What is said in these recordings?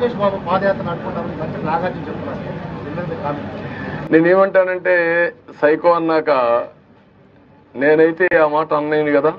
లోకేష్ బాబు పాదయాత్ర నడుపుకుంటామని మంచి నాగార్జున చెప్తున్నారు దీని మీద మీ కామెంట్ నేనేమంటానంటే సైకో అన్నాక నేనైతే ఆ మాట అన్నాను కదా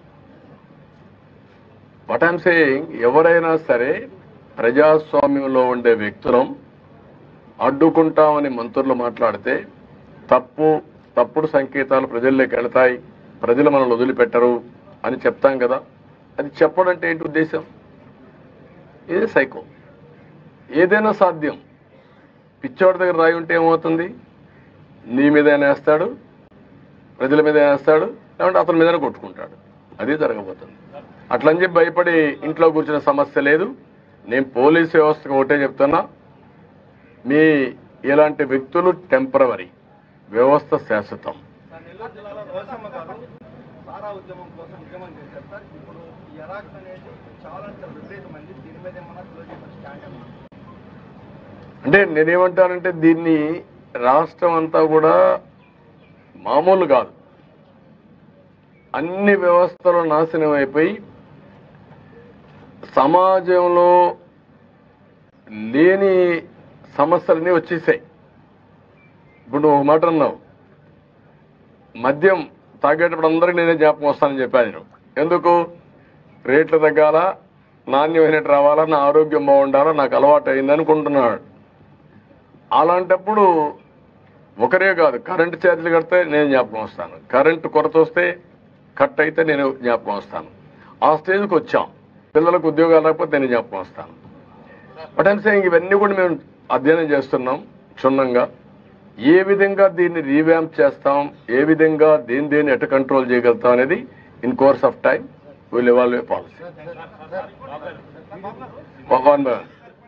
వాట్ ఐమ్ సేయింగ్ ఎవరైనా సరే ప్రజాస్వామ్యంలో ఉండే వ్యక్తులం అడ్డుకుంటామని మంత్రులు మాట్లాడితే తప్పు తప్పుడు సంకేతాలు ప్రజల్లోకి వెళతాయి ప్రజలు మనల్ని వదిలిపెట్టరు అని చెప్తాం కదా అది చెప్పడం అంటే ఏంటి ఉద్దేశం ఇది సైకో ఏదైనా సాధ్యం పిచ్చోడి దగ్గర రాయి ఉంటే ఏమవుతుంది నీ మీద వేస్తాడు ప్రజల మీద వేస్తాడు లేకుంటే అతని మీదనే కొట్టుకుంటాడు అది జరగబోతుంది అట్లని చెప్పి భయపడి ఇంట్లో కూర్చున్న సమస్య లేదు నేను పోలీస్ వ్యవస్థకు ఒకటే చెప్తున్నా మీ ఇలాంటి వ్యక్తులు టెంపరవరీ వ్యవస్థ శాశ్వతం సార్ నెల్లూరు జిల్లాలో రోసమ్మ గారు సారా ఉద్యమం కోసం ఉద్యమం చేశారు సార్ ఇప్పుడు ఈ ఎరాక్ అనేది చాలా చాలా విపరీతమైంది దీని మీద ఏమన్నా క్లోజ్ స్టాండ్ ఏమన్నా అంటే నేనేమంటానంటే దీన్ని రాష్ట్రం అంతా కూడా మామూలు కాదు అన్ని వ్యవస్థలు నాశనం అయిపోయి సమాజంలో లేని సమస్యలన్నీ వచ్చేసాయి ఇప్పుడు నువ్వు ఒక మాట అన్నావు మద్యం తాగేటప్పుడు అందరికీ నేనే జ్ఞాపకం వస్తానని చెప్పాను నేను ఎందుకు రేట్లు తగ్గాల నాణ్యమైనట్టు రావాలా నా ఆరోగ్యం బాగుండాలా నాకు అలవాటు అయింది అనుకుంటున్నాడు అలాంటప్పుడు ఒకరే కాదు కరెంటు ఛార్జీలు కడితే నేను జ్ఞాపకం వస్తాను కరెంటు కొరత వస్తే కట్ అయితే నేను జ్ఞాపకం వస్తాను ఆ స్టేజ్కి వచ్చాం పిల్లలకు ఉద్యోగాలు రాకపోతే నేను జ్ఞాపకం వస్తాను బట్ ఐమ్ సేయింగ్ ఇవన్నీ కూడా మేము అధ్యయనం చేస్తున్నాం క్షుణ్ణంగా ఏ విధంగా దీన్ని రీవ్యాంప్ చేస్తాం ఏ విధంగా దేని దేన్ని ఎట కంట్రోల్ చేయగలుగుతాం అనేది in course of time will evolve policy one by one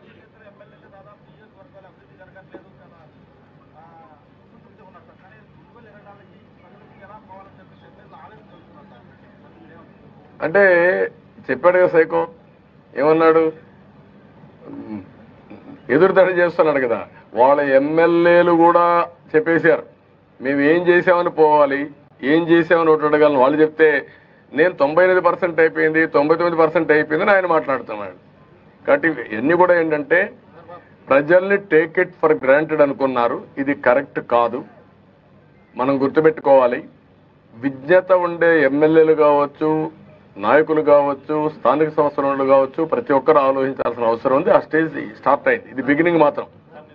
అంటే చెప్పాడు కదా సైకో ఏమన్నాడు ఉమ్, ఎదురుదాడి చేస్తున్నాడు కదా వాళ్ళ ఎమ్మెల్యేలు కూడా చెప్పేశారు మేము ఏం చేసామని పోవాలి ఏం చేసామని ఒకటి అడగలను వాళ్ళు చెప్తే నేను తొంభై ఎనిమిది పర్సెంట్ అయిపోయింది తొంభై తొమ్మిది పర్సెంట్ అయిపోయిందని ఆయన మాట్లాడుతున్నాడు కాబట్టి ఇవన్నీ కూడా ఏంటంటే ప్రజల్ని టేక్ ఇట్ ఫర్ గ్రాంటెడ్ అనుకున్నారు ఇది కరెక్ట్ కాదు మనం గుర్తుపెట్టుకోవాలి విజ్ఞత ఉండే ఎమ్మెల్యేలు కావచ్చు నాయకులు కావచ్చు స్థానిక సంస్థలు కావచ్చు ప్రతి ఒక్కరు ఆలోచించాల్సిన అవసరం ఉంది ఆ స్టేజ్ స్టార్ట్ అయింది ఇది బిగినింగ్ మాత్రం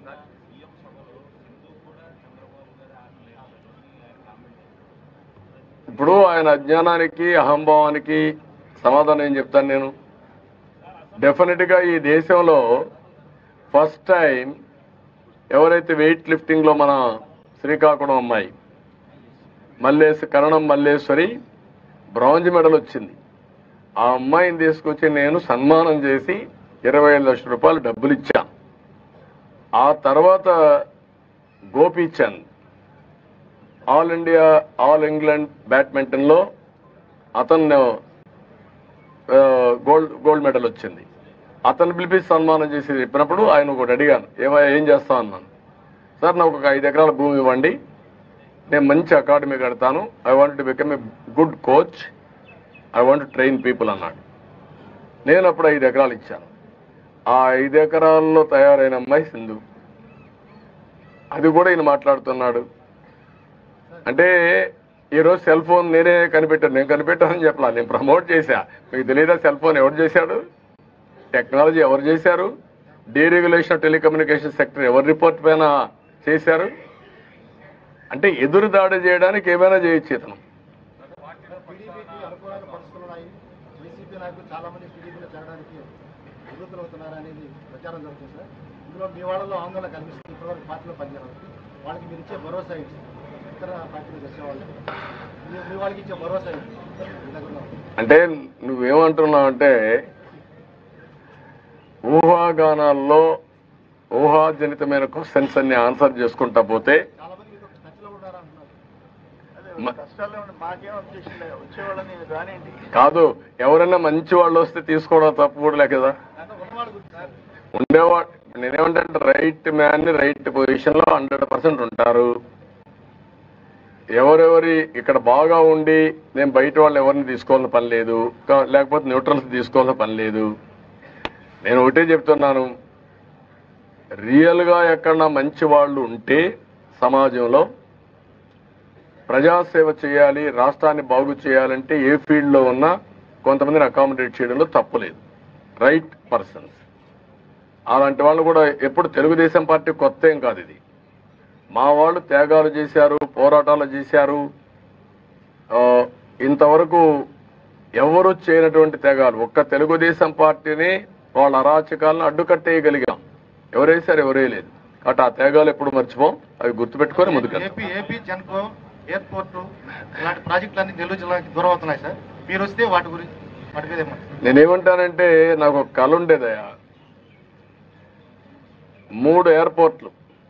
ఇప్పుడు ఆయన అజ్ఞానానికి అహంభావానికి సమాధానం ఏం చెప్తాను నేను డెఫినెట్ గా ఈ దేశంలో ఫస్ట్ టైం ఎవరైతే వెయిట్ లిఫ్టింగ్ లో మన శ్రీకాకుళం అమ్మాయి మల్లేశ్ కరణం మల్లేశ్వరి బ్రాంజ్ మెడల్ వచ్చింది ఆ అమ్మాయిని తీసుకొచ్చి నేను సన్మానం చేసి ఇరవై ఐదు లక్షల రూపాయలు డబ్బులు ఇచ్చాను ఆ తర్వాత Gopichand all India all England badminton లో అతను ఆ, గోల్డ్ గోల్డ్ మెడల్ వచ్చింది అతను పిలిపించి సన్మానం చేసి చెప్పినప్పుడు ఆయన ఒకటి అడిగాను ఏమయ్యా ఏం చేస్తా అన్నాను సార్ నాకు ఒక ఐదు ఎకరాల భూమి ఇవ్వండి నేను మంచి అకాడమీ కడతాను I want to become a good coach I want train people అన్నాడు నేను అప్పుడు ఐదు ఎకరాలు ఇచ్చాను ఆ ఐదు ఎకరాల్లో తయారైన అమ్మాయి సింధు అది కూడా ఈయన మాట్లాడుతున్నాడు అంటే ఈరోజు సెల్ ఫోన్ నేనే కనిపెట్టాను నేను కనిపెట్టానని చెప్పలా నేను ప్రమోట్ చేశా మీకు తెలియదా సెల్ ఫోన్ ఎవరు చేశాడు టెక్నాలజీ ఎవరు చేశారు డీరెగ్యులేషన్ టెలికమ్యూనికేషన్ సెక్టర్ ఎవరు రిపోర్ట్ పైన చేశారు అంటే ఎదురు దాడి చేయడానికి ఏమైనా చేయొచ్చు ఇతను టీడీపీకి అనుకూలమైన పరిస్థితులు ఉన్నాయి వైసీపీ నాయకులు చాలా మంది టీడీపీలో చేరడానికి నివృత్తులు అవుతున్నారు అనేది ప్రచారం జరుగుతుంది సార్ ఇందులో మీ వాళ్ళలో ఆందోళన కనిపిస్తుంది ఇప్పటివరకు పార్టీలో పనిచేయడం వాళ్ళకి మీరు ఇచ్చే భరోసా ఏంటి ఇతర పార్టీలో చేసే వాళ్ళు మీ- మీ వాళ్ళకి ఇచ్చే భరోసా ఏంటి మీ దగ్గర ఉన్న- అంటే నువ్వేమంటున్నావు అంటే ఊహాగానాల్లో ఊహాజనితమైన క్వశ్చన్స్ అన్ని ఆన్సర్ చేసుకుంటా పోతే చాలా మంది మీతో టచ్లో ఉన్నారా అంటున్నారు అదే మ- కష్టాల్లో ఉండి మాకేం అబ్జెక్షన్ లేదు వచ్చేవాళ్ళని రానియండి కాదు ఎవరైనా మంచి వాళ్ళు వస్తే తీసుకోవడం తప్పు కూడా లే కదా దాంట్లో ఉన్నవాళ్ళ గురించి సార్ ఉండేవాడు నేనేమంటే రైట్ మ్యాన్ ని రైట్ పొజిషన్ లో హండ్రెడ్ పర్సెంట్ ఉంటారు ఎవరెవరి ఇక్కడ బాగా ఉండి నేను బయట వాళ్ళు ఎవరిని తీసుకోవాల్సిన పని లేదు కా- లేకపోతే న్యూట్రల్స్ తీసుకోవాల్సిన పని లేదు నేను ఒకటే చెప్తున్నాను రియల్గా ఎక్కడన్నా మంచి వాళ్ళు ఉంటే సమాజంలో ప్రజాసేవ చేయాలి రాష్ట్రాన్ని బాగు చేయాలంటే ఏ ఫీల్డ్లో ఉన్నా కొంతమందిని అకామిడేట్ చేయడంలో తప్పులేదు రైట్ పర్సన్స్ అలాంటి వాళ్ళు కూడా ఎప్పుడు తెలుగుదేశం పార్టీ కొత్త ఏం కాదు ఇది మా వాళ్ళు త్యాగాలు చేశారు పోరాటాలు చేశారు ఆ, ఇంతవరకు ఎవరు చేయనటువంటి త్యాగాలు ఒక్క తెలుగుదేశం పార్టీని వాళ్ళ అరాచకాలను అడ్డుకట్టేయగలిగాం ఎవరేసారు ఎవరే లేదు కాబట్టి ఆ త్యాగాలు ఎప్పుడు మర్చిపోం అవి గుర్తుపెట్టుకొని ముందుకెళ్తాం ఏపీ ఏపీ జన్కో ఎయిర్పోర్ట్ ఇలాంటి ప్రాజెక్టులన్నీ నెల్లూరు జిల్లాకి దూరం అవుతున్నాయి సార్ మీరు వస్తే వాటి గురించి వాటి మీద ఏమంటారు? నేనేమంటానంటే నాకు ఒక కళ ఉండేదయా మూడు ఎయిర్పోర్ట్లు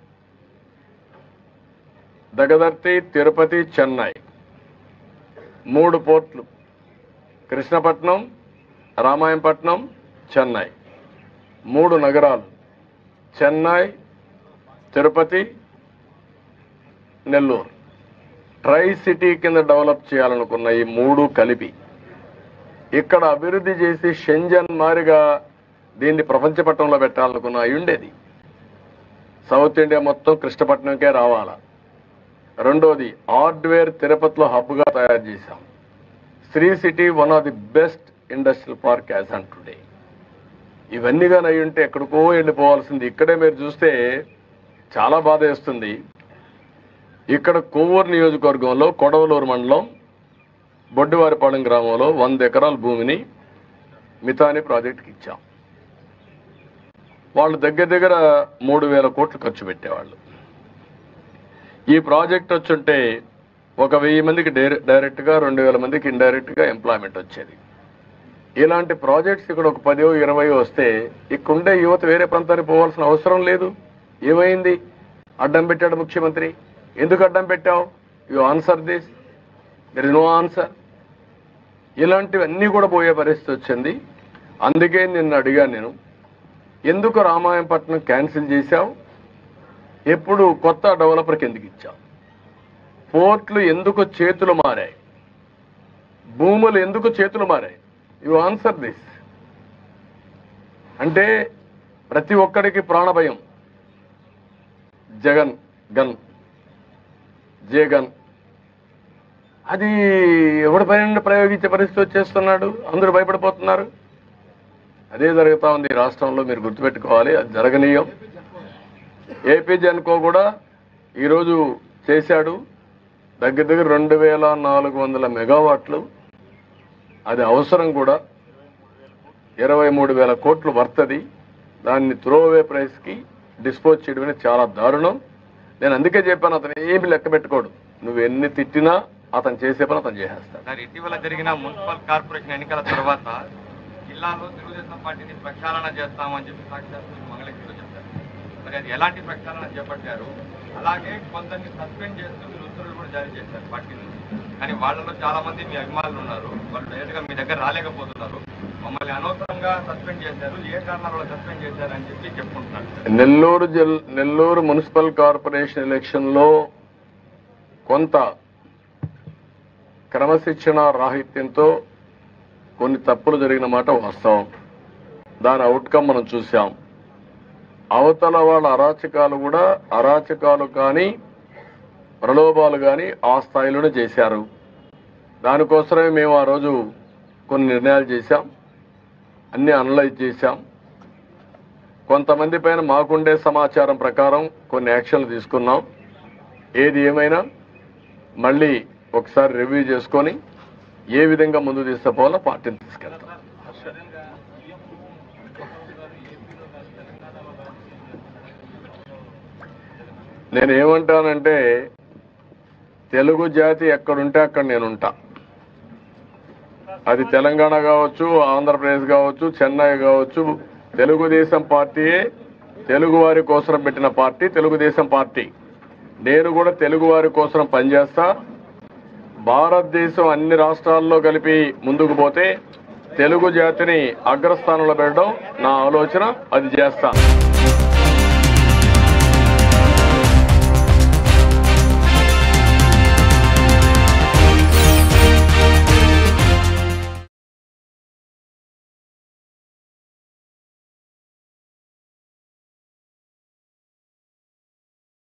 దగదర్తి తిరుపతి చెన్నై మూడు పోర్ట్లు కృష్ణపట్నం రామాయంపట్నం చెన్నై మూడు నగరాలు చెన్నై తిరుపతి నెల్లూరు ట్రై సిటీ కింద డెవలప్ చేయాలనుకున్న ఈ మూడు కలిపి ఇక్కడ అభివృద్ధి చేసి షెంజన్ మారిగా దీన్ని ప్రపంచ పట్టణంలో పెట్టాలనుకున్న అయి ఉండేది సౌత్ ఇండియా మొత్తం కృష్ణపట్నంకే రావాలా రెండోది హార్డ్వేర్ తిరుపతిలో హబ్గా తయారు చేశాం Sri City one of the best industrial park as on today ఇవన్నీ కానీ అయి ఉంటే ఎక్కడికో వెళ్ళిపోవాల్సింది ఇక్కడే మీరు చూస్తే చాలా బాధ వేస్తుంది ఇక్కడ కొవ్వూరు నియోజకవర్గంలో కొడవలూరు మండలం బొడ్డివారిపాలెం గ్రామంలో వంద ఎకరాల భూమిని మితాని ప్రాజెక్టుకి ఇచ్చాం వాళ్ళు దగ్గర దగ్గర మూడు వేల కోట్లు ఖర్చు పెట్టేవాళ్ళు ఈ ప్రాజెక్ట్ వచ్చుంటే ఒక వెయ్యి మందికి డైరె- డైరెక్ట్గా రెండు వేల మందికి ఇండైరెక్ట్గా ఎంప్లాయ్మెంట్ వచ్చేది ఇలాంటి ప్రాజెక్ట్స్ ఇక్కడ ఒక పదో ఇరవై వస్తే ఇక్కడుండే యువత వేరే ప్రాంతానికి పోవాల్సిన అవసరం లేదు ఏమైంది అడ్డం పెట్టాడు ముఖ్యమంత్రి ఎందుకు అడ్డం పెట్టావు you answer this there is no answer ఇలాంటివన్నీ కూడా పోయే పరిస్థితి వచ్చింది అందుకే నిన్ను అడిగాను నేను ఎందుకు రామాయణపట్నం క్యాన్సిల్ చేశావు ఎప్పుడు కొత్త డెవలపర్కి ఎందుకు ఇచ్చావు పోర్ట్లు ఎందుకు చేతులు మారాయి భూములు ఎందుకు చేతులు మారాయి యు ఆన్సర్ దిస్ అంటే ప్రతి ఒక్కడికి ప్రాణభయం జగన్ గన్ జగన్ అది ఎవడి పైన ప్రయోగించే పరిస్థితి వచ్చేస్తున్నాడు అందరూ భయపడిపోతున్నారు అదే జరుగుతా ఉంది ఈ రాష్ట్రంలో మీరు గుర్తుపెట్టుకోవాలి అది జరగనీయం ఏపీ జన్కో కూడా ఈరోజు చేశాడు దగ్గర దగ్గర రెండు వేల నాలుగు వందల మెగావాట్లు అది అవసరం కూడా ఇరవై మూడు వేల కోట్లు వర్తది దాన్ని త్రోవే ప్రైస్కి డిస్పోజ్ చేయడం అనేది చాలా దారుణం నేను అందుకే చెప్పాను అతను ఏమి లెక్క పెట్టుకోడు నువ్వు ఎన్ని తిట్టినా అతను చేసే పని అతను చేసేస్తాడు సార్ ఇటీవల జరిగిన మున్సిపల్ కార్పొరేషన్ ఎన్నికల తర్వాత జిల్లాలో తెలుగుదేశం పార్టీని ప్రక్షాళన చేస్తామని చెప్పి సాక్షాత్తు మంగళగిరిలో చెప్పారు మరి అది ఎలాంటి ప్రక్షాళన చేపట్టారు అలాగే కొందరిని సస్పెండ్ చేస్తూ మీరు ఉత్తర్వులు కూడా జారీ చేశారు పార్టీ నుంచి కానీ వాళ్ళలో చాలా మంది మీ అభిమానులు ఉన్నారు వాళ్ళు డైరెక్ట్ గా మీ దగ్గర రాలేకపోతున్నారు మమ్మల్ని అనవసరంగా సస్పెండ్ చేశారు ఏ కారణాల వల్ల సస్పెండ్ చేశారు అని చెప్పి చెప్పుకుంటున్నారు సార్. నెల్లూరు జిల్ నెల్లూరు మున్సిపల్ కార్పొరేషన్ ఎలక్షన్లో కొంత క్రమశిక్షణ రాహిత్యంతో కొన్ని తప్పులు జరిగిన మాట వాస్తవం దాని అవుట్కమ్ మనం చూసాం అవతల వాళ్ళ అరాచకాలు కూడా అరాచకాలు కానీ ప్రలోభాలు కానీ ఆ స్థాయిలోనే చేశారు దానికోసమే మేము ఆ రోజు కొన్ని నిర్ణయాలు చేశాం అన్ని అనలైజ్ చేశాం కొంతమంది పైన మాకుండే సమాచారం ప్రకారం కొన్ని యాక్షన్లు తీసుకున్నాం ఏది ఏమైనా మళ్ళీ ఒకసారి రివ్యూ చేసుకొని ఏ విధంగా ముందు తీసుకుపోవాలో పార్టీని తీసుకెళ్తాం నేను ఏమంటానంటే తెలుగు జాతి ఎక్కడుంటే అక్కడ నేను ఉంటా అది తెలంగాణ కావచ్చు ఆంధ్రప్రదేశ్ కావచ్చు చెన్నై కావచ్చు తెలుగుదేశం పార్టీయే తెలుగు వారి కోసం పెట్టిన పార్టీ తెలుగుదేశం పార్టీ నేను కూడా తెలుగు వారి కోసం పనిచేస్తా భారతదేశం అన్ని రాష్ట్రాల్లో కలిపి ముందుకు పోతే తెలుగు జాతిని అగ్రస్థానంలో పెట్టడం నా ఆలోచన అది చేస్తా